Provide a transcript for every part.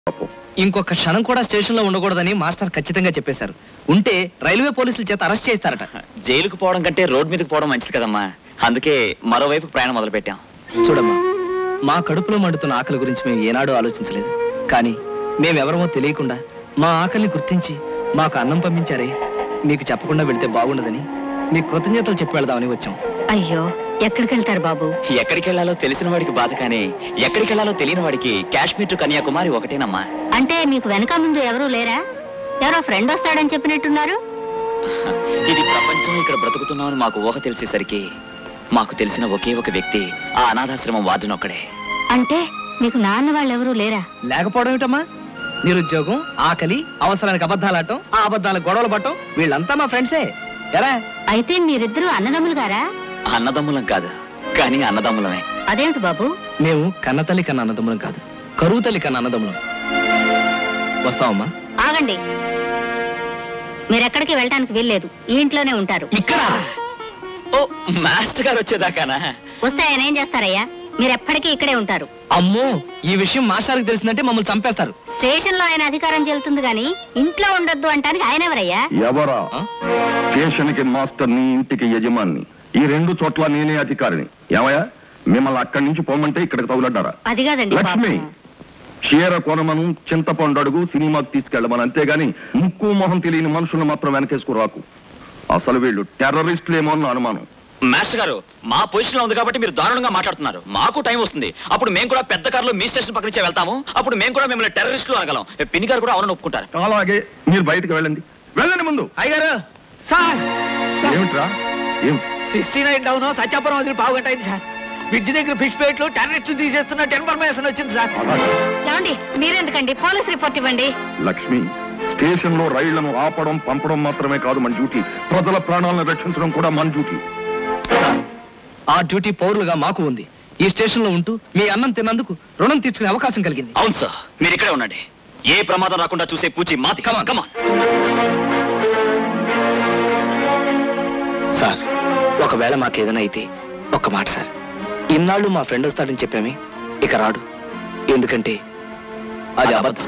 పాపం ఇంకొక క్షణం కూడా స్టేషన్ లో ఉండకూడదని మాస్టర్ ఖచ్చితంగా చెప్పేశారు ఉంటే రైల్వే పోలీసుల చేత అరెస్ట్ చేస్తారట జైలుకు పోవడం కంటే రోడ్ మీదకి పోవడం మంచిది కదమ్మా అందుకే మరోవైపు ప్రయాణం మొదలు పెట్టాం చూడమ్మా మా కడుపులో మండుతున్న ఆకలి గురించి మేము ఏనాడూ ఆలోచించలేదు కానీ మేమెవరమో తెలియకుండా మా ఆకలిని గుర్తించి మాకు అన్నం పంపించారే మీకు చెప్పకుండా వెళితే బాగుండదని మీ కృతజ్ఞతలు చెప్పి వెళదామని వచ్చాం అయ్యో ఎక్కడికి వెళ్తారు బాబు ఎక్కడికి వెళ్ళాలో తెలిసిన వాడికి బాధ కానీ ఎక్కడికి వెళ్ళాలో తెలియని వాడికి కాశ్మీర్ టు కన్యాకుమారి ఒకటేనమ్మా అంటే మీకు వెనక ముందు ఎవరూ లేరా ఎవరో ఫ్రెండ్ వస్తాడని చెప్పినట్టున్నారు ఇది ప్రపంచం ఇక్కడ బ్రతుకుతున్నామని మాకు ఊహ తెలిసేసరికి మాకు తెలిసిన ఒకే ఒక వ్యక్తి ఆ అనాథాశ్రమం వార్డునొక్కడే అంటే మీకు నాన్న వాళ్ళు ఎవరూ లేరా లేకపోవడం ఏమిటమ్మా నిరుద్యోగం ఆకలి అవసరానికి అబద్ధాలు ఆడటం ఆ అబద్ధాలకు గొడవలు పడటం వీళ్ళంతా మా ఫ్రెండ్సే ఎరా అయితే మీరిద్దరూ అన్నదమ్ములు గారా అన్నదమ్ములం కాదు కానీ అన్నదమ్ములమే అదేమిటి బాబు మేము కన్నతల్లి కన్న అన్నదమ్ములం కాదు కరువు తల్లి కన్న అన్నదమ్ములం వస్తావమ్మా ఆగండి మీరెక్కడికి వెళ్ళటానికి వీల్లేదు ఈ ఇంట్లోనే ఉంటారు ఇక్కడ ఓ మాస్టర్ గారు వచ్చేదాకానా వస్తే ఆయన ఏం చేస్తారయ్యా మీరెప్పటికీ ఇక్కడే ఉంటారు అమ్మో ఈ విషయం మాస్టర్కి తెలిసిందంటే మమ్మల్ని చంపేస్తారు స్టేషన్ లో ఆయన అధికారం చెల్లుతుంది గాని ఇంట్లో ఉండొద్దు అంటానికి ఆయన ఎవరయ్యా ఎవరా ఆ? స్టేషన్ కి మాస్టర్ ని ఇంటికి యజమాని ఈ రెండు చోట్ల నేనే అధికారిని ఏమయ్యా మిమ్మల్ని అక్కడి నుంచి పోమంటే ఇక్కడికి తగులడ్డారా అది కాదండి లక్ష్మి పాపం. చీర కొనమను చింతపండు అడుగు సినిమాకి తీసుకెళ్ళమని అంతేగాని ముక్కు మొహం తెలియని మనుషులను మాత్రం వెనకేసుకు రాకు అసలు వీళ్ళు టెర్రరిస్టులేమో అన్న అనుమానం మాస్టర్ గారు మా పొజిషన్ లో ఉంది కాబట్టి మీరు దారుణంగా మాట్లాడుతున్నారు మాకు టైం వస్తుంది అప్పుడు మేము కూడా పెద్ద కారులో మీ స్టేషన్ పక్క నుంచే వెళ్తాము అప్పుడు మేము కూడా మిమ్మల్ని టెర్రరిస్టులు అనగలం పిన్ని గారు కూడా అవునని ఒప్పుకుంటారు అలాగే మీరు బయటికి వెళ్ళండి వెళ్ళండి ముందు అయ్యారు సార్ ఏమిట్రా ఏం సిక్స్టీ నైన్ టౌన్ సత్యాపురం వదిలి పావు గంట అయింది సార్ బ్రిడ్జ్ దగ్గర ఫిష్ ప్లేట్లు టెర్రరిస్ట్ తీసేస్తున్న ఇన్ఫర్మేషన్ వచ్చింది సార్ అలాగే. ఏమండి మీరెందుకండి పోలీస్ రిపోర్ట్ ఇవ్వండి లక్ష్మి స్టేషన్ లో రైళ్లను ఆపడం పంపడం మాత్రమే కాదు మన డ్యూటీ ప్రజల ప్రాణాలను రక్షించడం కూడా మన డ్యూటీ సార్ ఆ డ్యూటీ పౌరులుగా మాకు ఉంది ఈ స్టేషన్ లో ఉంటూ మీ అన్నం తిన్నందుకు రుణం తీర్చుకునే అవకాశం కలిగింది అవును సార్ మీరు ఇక్కడే ఉండండి ఏ ప్రమాదం రాకుండా చూసే పూచి మాది కమా కమా సార్ ఒకవేళ మాకేదైనా అయితే ఒక్క మాట సార్ ఇన్నాళ్ళు మా ఫ్రెండ్ వస్తాడని చెప్పామే ఇక రాడు ఎందుకంటే అది అబద్ధం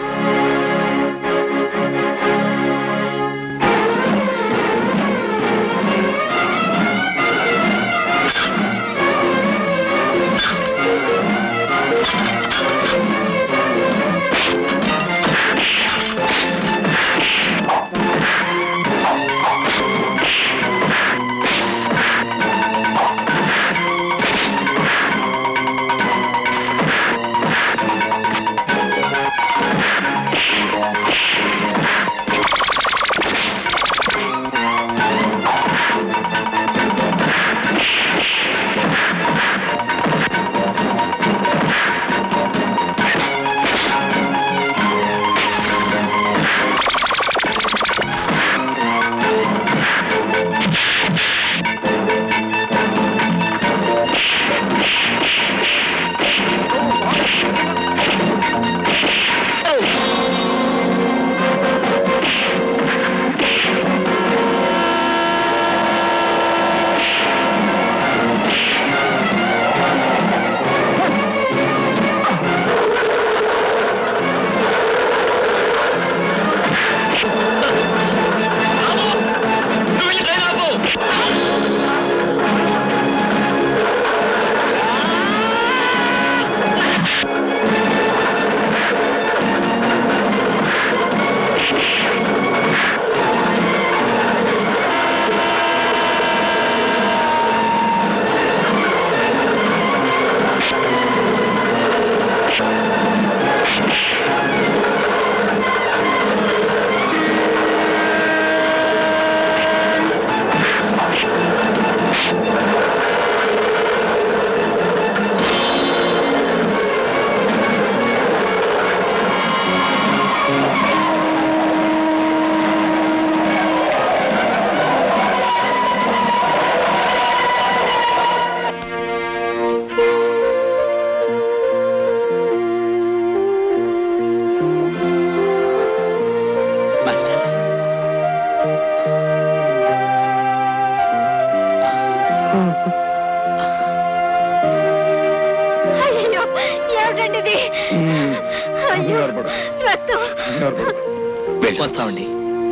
రక్తం వెళ్ళు. వస్తామండి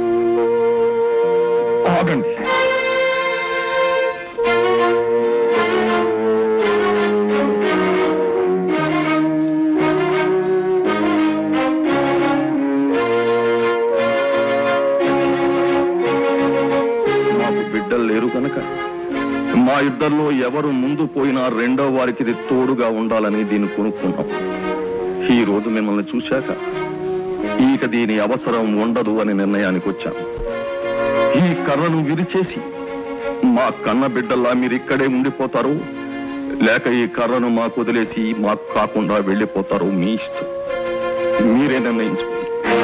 ఆగండి మాకు బిడ్డలు లేరు కనుక మా ఇద్దరిలో ఎవరు ముందు పోయినా రెండో వారికి ఇది తోడుగా ఉండాలని దీన్ని కొనుక్కున్నాం ఈ రోజు మిమ్మల్ని చూశాక ఇక దీని అవసరం ఉండదు అని నిర్ణయానికి వచ్చాను ఈ కర్రను విరిచేసి మా కన్న బిడ్డల్లా మీరు ఇక్కడే ఉండిపోతారు లేక ఈ కర్రను మాకు వదిలేసి మాకు కాకుండా వెళ్ళిపోతారు మీ ఇష్టం మీరే నిర్ణయించుకోండి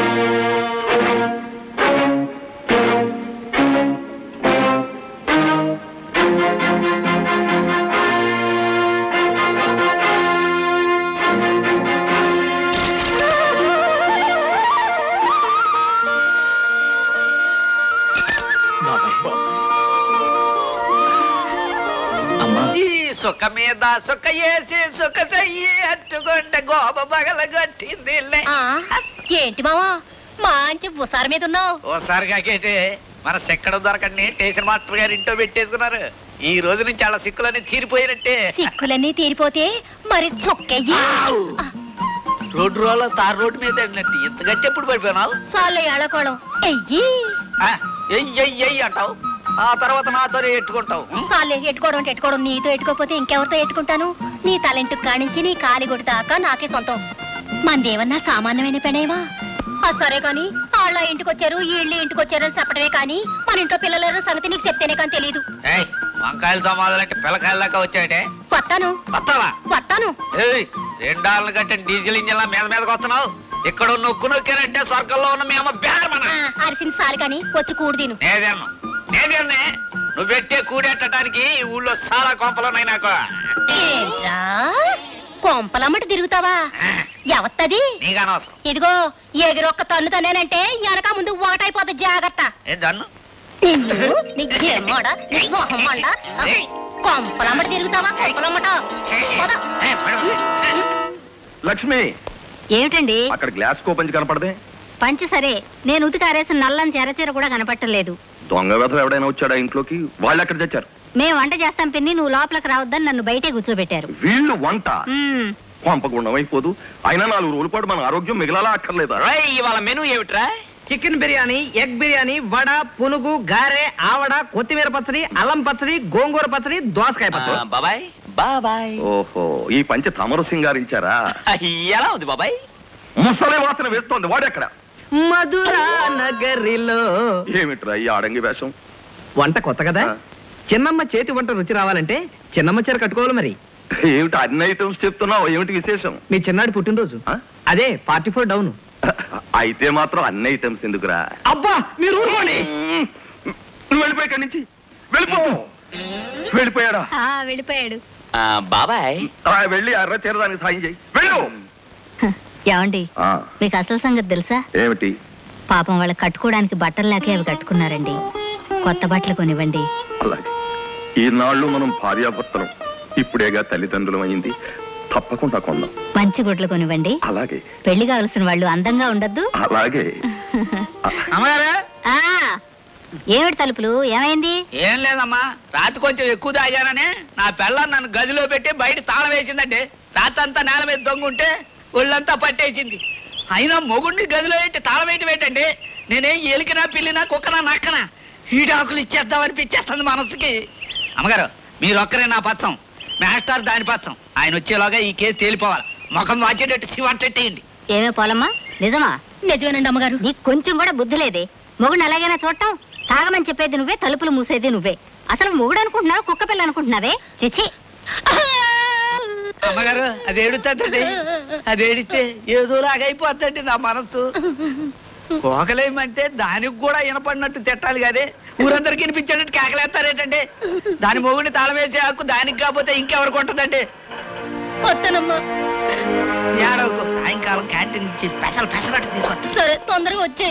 బాబాయ్ అమ్మా ఈ సుఖ మీద సుఖ వేసి సుఖ చెయ్యి అట్టుకుంటే గోప పగల కొట్టింది ఆ, ఏంటి మావా మంచి బుసార మీద ఉన్నావు ఓసారి కాకేటే మన సెక్కడ దొరకండి స్టేషన్ మాస్టర్ గారు ఇంట్లో పెట్టేసుకున్నారు ఈ రోజు నుంచి వాళ్ళ సిక్కులన్నీ తీరిపోయినట్టే సిక్కులన్నీ తీరిపోతే మరి చొక్కయ్యి రోడ్డు రోడ్ల తార్ రోడ్డు మీద వెళ్ళినట్టు ఇంత గట్టి ఎప్పుడు పడిపోయినావు చాలు ఏళ్ళకోళం ఎయ్యి ఆ, ఎయ్ ఎయ్ ఎయ్ అంటావు ఆ తర్వాత నాతోనే ఎట్టుకుంటావు ఉం? చాలే ఎట్టుకోవడం అంటే ఎట్టుకోవడం నీతో ఎట్టుకోపోతే ఇంకెవరితో ఎట్టుకుంటాను నీ తలెంటు కానించి నీ కాలిగొడి దాకా నాకే సొంతం మందేమన్నా సామాన్యమైన పెనేవా ఆ సరే కాని వాళ్ళ ఇంటికి వచ్చారు వీళ్ళు ఇంటికి వచ్చారని చెప్పడమే కానీ మన ఇంట్లో పిల్లల సంగతి నీకు చెప్తేనే కానీ తెలియదు ఏయ్ వంకాయలు సమాధానంటే పిల్లకాయల దాకా వచ్చాయటే వస్తాను వస్తావా వస్తాను ఏయ్ రెండాళ్ళ కంటే డీజిల్ ఇంజిన్ మీద మీదకి వస్తున్నావు ఇక్కడ నొక్కు నొక్కారంటే స్వర్గంలో ఉన్న మేము బేరమన ఆ, అరిసిన సాలి కాని వచ్చి కూడు తిను నేదేను నేదేనే నువ్వు పెట్టే కూడెట్టడానికి ఈ ఊళ్ళో చాలా కొంపలున్నాయి నాకు ఏంట్రా కొంపలమ్మట తిరుగుతావా ఆ, ఎవత్తది నీకు అనవసరం ఇదిగో ఎగిరొక్క తన్ను తనేనంటే వెనక ముందు ఒకటైపోతుంది జాగ్రత్త ఏ దన్ను నిన్ను నీ జేమోడ నీ మొహం మండ కొంపలమ్మట తిరుగుతావా కొంపలమ్మట పద. ఏ, పడు. లక్ష్మి ఏమిటండి అక్కడ గ్లాస్ కోపంచి కనపడదే పంచి సరే నేను ఉతికి ఆరేసిన నల్లని చెరచీర కూడా కనపట్టలేదు దొంగ వెధవ ఎవడైనా వచ్చాడా ఇంట్లోకి వాళ్ళు ఎక్కడ తెచ్చారు మేము వంట చేస్తాం పిన్ని నువ్వు లోపలికి రావద్దని నన్ను బయటే కూర్చోబెట్టారు వీళ్ళు వంట మ్మ్. పంపకుండా అయిపోదు అయినా నాలుగు రోజుల పాటు మన ఆరోగ్యం మిగలాలా అక్కర్లేదా రై ఇవాళ మెనూ ఏమిట్రా చికెన్ బిర్యానీ ఎగ్ బిర్యానీ వడ పునుగు గారె ఆవడ కొత్తిమీర పచ్చడి అల్లం పచ్చడి గోంగూర పచ్చడి దోసకాయ ఆ, పచ్చడి బాబాయ్ బాబాయ్ ఓహో ఈ పంచ తమరు సింగారించారా ఎలా ఉంది బాబాయ్ ముసలి వాసన వేస్తోంది వాడెక్కడ మధురా నగరిలో ఏమిట్రా ఈ ఆడంగి వేషం వంట కొత్త కదా ఆ. చిన్నమ్మ చేతి వంట రుచి రావాలంటే చిన్నమ్మ చీర కట్టుకోవాలి మరి ఏమిటి అన్ని ఐటమ్స్ చెప్తున్నావు ఏమిటి విశేషం మీ చిన్నాడి పుట్టినరోజు ఆ? అదే పార్టీ ఫోర్ డౌన్ అయితే మాత్రం అన్ని ఐటమ్స్ ఎందుకురా అబ్బా మీరు ఊరుకోండి నువ్వు వెళ్ళిపోయి ఇక్కడి నుంచి వెళ్ళిపో వెళ్ళిపోయాడా ఆ, వెళ్ళిపోయాడు ఆ, బాబాయ్ ఆ, వెళ్ళి ఎర్ర చేరడానికి సాయం చేయి వెళ్ళు ఏమండి ఆ, మీకు అసలు సంగతి తెలుసా ఏమిటి పాపం వాళ్ళకి కట్టుకోవడానికి బట్టలు లేకే అవి కట్టుకున్నారండి కొత్త బట్టలు కొనివ్వండి అలాగే ఈనాళ్ళు మనం భార్యాభర్తలం ఇప్పుడేగా తల్లిదండ్రులం అయింది తప్పకుండా కొందాం మంచి గుడ్లు కొనివ్వండి అలాగే పెళ్లి కావలసిన వాళ్ళు అందంగా ఉండద్దు అలాగే అమ్మగారు ఆ ఏమిటి తలుపులు ఏమైంది ఏం లేదమ్మా రాత్రి కొంచెం ఎక్కువ తాగానని నా పిల్లని నన్ను గదిలో పెట్టి బయట తాళం వేసిందండి రాత్రి అంతా నేల మీద దొంగుంటే ఒళ్ళంతా పట్టేసింది అయినా మొగుడిని గదిలో పెట్టి తాళం వేయటం ఏంటండి నేనేం ఎలికినా పిల్లినా కుక్కనా నక్కనా ఈడాకులు ఇచ్చేద్దాం అనిపించేస్తుంది మనసుకి అమ్మగారు మీరు ఒక్కరే నా పచ్చం మాస్టర్ దాని పచ్చం ఆయన వచ్చేలాగా ఈ కేసు తేలిపోవాలి ముఖం వాచేటట్టు శివంటెట్టేయండి ఏమే పోలమ్మా నిజమా నిజమేనండి అమ్మగారు నీకు కొంచెం కూడా బుద్ధి లేదే మొగుడు అలాగైనా చూడటం తాగమని చెప్పేది నువ్వే తలుపులు మూసేది నువ్వే అసలు మొగుడు అనుకుంటున్నావు కుక్క పిల్ల అనుకుంటున్నావే చిచి అమ్మగారు అది ఏడుతుందండి అది ఏడితే ఏదోలాగా అయిపోద్దండి నా మనసు కోకలేమంటే దానికి కూడా వినపడినట్టు తిట్టాలి కదే ఊరందరికి వినిపించేటట్టు కేకలేస్తారేటండి దాని మొగుడిని తాళం వేసే హక్కు దానికి కాకపోతే ఇంకెవరికి ఉంటుందండి వస్తానమ్మా ఏడవకు సాయంకాలం క్యాంటీన్ నుంచి పెసలు పెసరట్టు తీసుకొస్తా సరే తొందరగా వచ్చాయి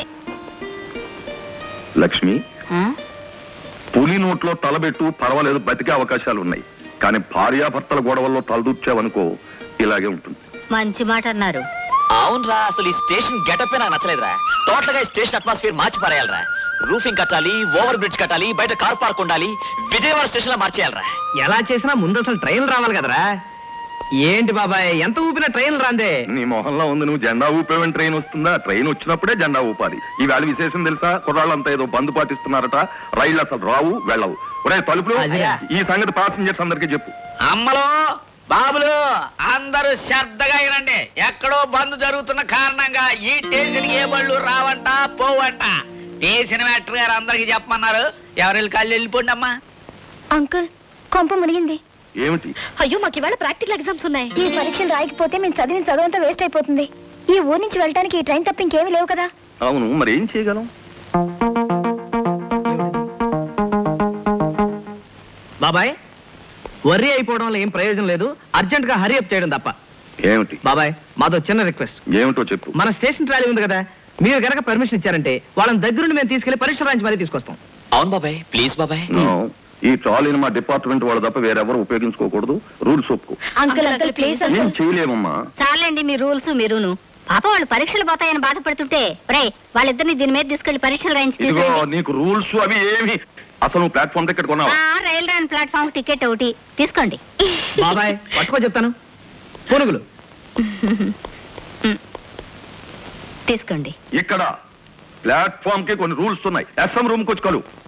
లక్ష్మి పులి నోట్లో తలబెట్టు పర్వాలేదు బతికే అవకాశాలు ఉన్నాయి కానీ భార్యాభర్తల గొడవల్లో తలదూర్చావనుకో ఇలాగే ఉంటుంది మంచి మాట అన్నారు అవునరా అసలు ఈ స్టేషన్ గెటప్ నాకు నచ్చలేదురా టోటల్ గా ఈ స్టేషన్ అట్మాస్ఫియర్ మార్చి పారేయాలరా రూఫింగ్ కట్టాలి ఓవర్ బ్రిడ్జ్ కట్టాలి బయట కార్ పార్క్ ఉండాలి విజయవాడ స్టేషన్ లో మార్చేయాలరా ఎలా చేసినా ముందు అసలు ట్రైన్ రావాలి కదరా ఏంటి బాబాయ్ ఎంత ఊపినా ట్రైన్ రాందే నీ మొహంలో ఉంది నువ్వు జెండా ఊపేవని ట్రైన్ వస్తుందా ట్రైన్ వచ్చినప్పుడే జెండా ఊపాలి ఈవేళ విశేషం తెలుసా కుర్రాళ్ళంతా ఏదో బంద్ పాటిస్తున్నారట రైళ్ళు అసలు రావు వెళ్ళవు ఒరే తలుపులు అదిరా. ఈ సంగతి ప్యాసింజర్స్ అందరికీ చెప్పు అమ్మలో బాబులు అందరూ శ్రద్ధగా వినండి ఎక్కడో బంద్ జరుగుతున్న కారణంగా ఈ స్టేషన్ ఏ బళ్ళు రావంట పోవంట స్టేషన్ మాస్టర్ గారు అందరికి చెప్పమన్నారు ఎవరి కళ్ళు వెళ్ళిపోండి అమ్మా అంకుల్ కొంప మునిగింది ఏమిటి అయ్యో మాకు ఇవాళ ప్రాక్టికల్ ఎగ్జామ్స్ ఉన్నాయి ఈ పరీక్షలు రాయకపోతే మేము చదివిన చదువంతా వేస్ట్ అయిపోతుంది ఈ ఊరు నుంచి వెళ్ళడానికి ఈ ట్రైన్ తప్ప ఇంకేమీ లేవు కదా అవును మరి ఏం చేయగలం బాబాయ్ వర్రీ అయిపోవడంలో ఏం ప్రయోజనం లేదు అర్జెంట్ గా హరి అప్ చేయడం తప్ప ఏమిటి బాబాయ్ మాదో చిన్న రిక్వెస్ట్ ఏమిటో చెప్పు మన స్టేషన్ ట్రాలీ ఉంది కదా మీరు గనక పర్మిషన్ ఇచ్చారంటే వాళ్ళని దగ్గరుండి మేము తీసుకెళ్లి పరీక్ష రాయించి మరీ తీసుకొస్తాం అవును బాబాయ్ ప్లీజ్ బాబాయ్ No. ఈ ట్రాలీని మా డిపార్ట్మెంట్ వాళ్ళు తప్ప వేరెవరు ఉపయోగించుకోకూడదు రూల్స్ ఒప్పుకో అంకుల్ అంకుల్ ప్లీజ్ ఏం చేయలేమమ్మా చాలండి మీ రూల్స్ మీరును పాప వాళ్ళు పరీక్షలు పోతాయని బాధపడుతుంటే రే వాళ్ళిద్దరిని దీని మీద తీసుకెళ్లి పరీక్షలు రాయించి ఇదిగో తీసుకురండి. నీకు రూల్స్ అవి ఏమి అసలు నువ్వు ప్లాట్ఫామ్ టికెట్ కొన్నావా ఆ, రైల్ రాని ప్లాట్ఫామ్ టికెట్ ఒకటి తీసుకోండి బాబాయ్ పట్టుకో చెప్తాను పునుగులు తీసుకోండి ఇక్కడ ప్లాట్ఫామ్ కి కొన్ని రూల్స్ ఉన్నాయి ఎస్ఎం రూమ్ కి వచ్చి కలు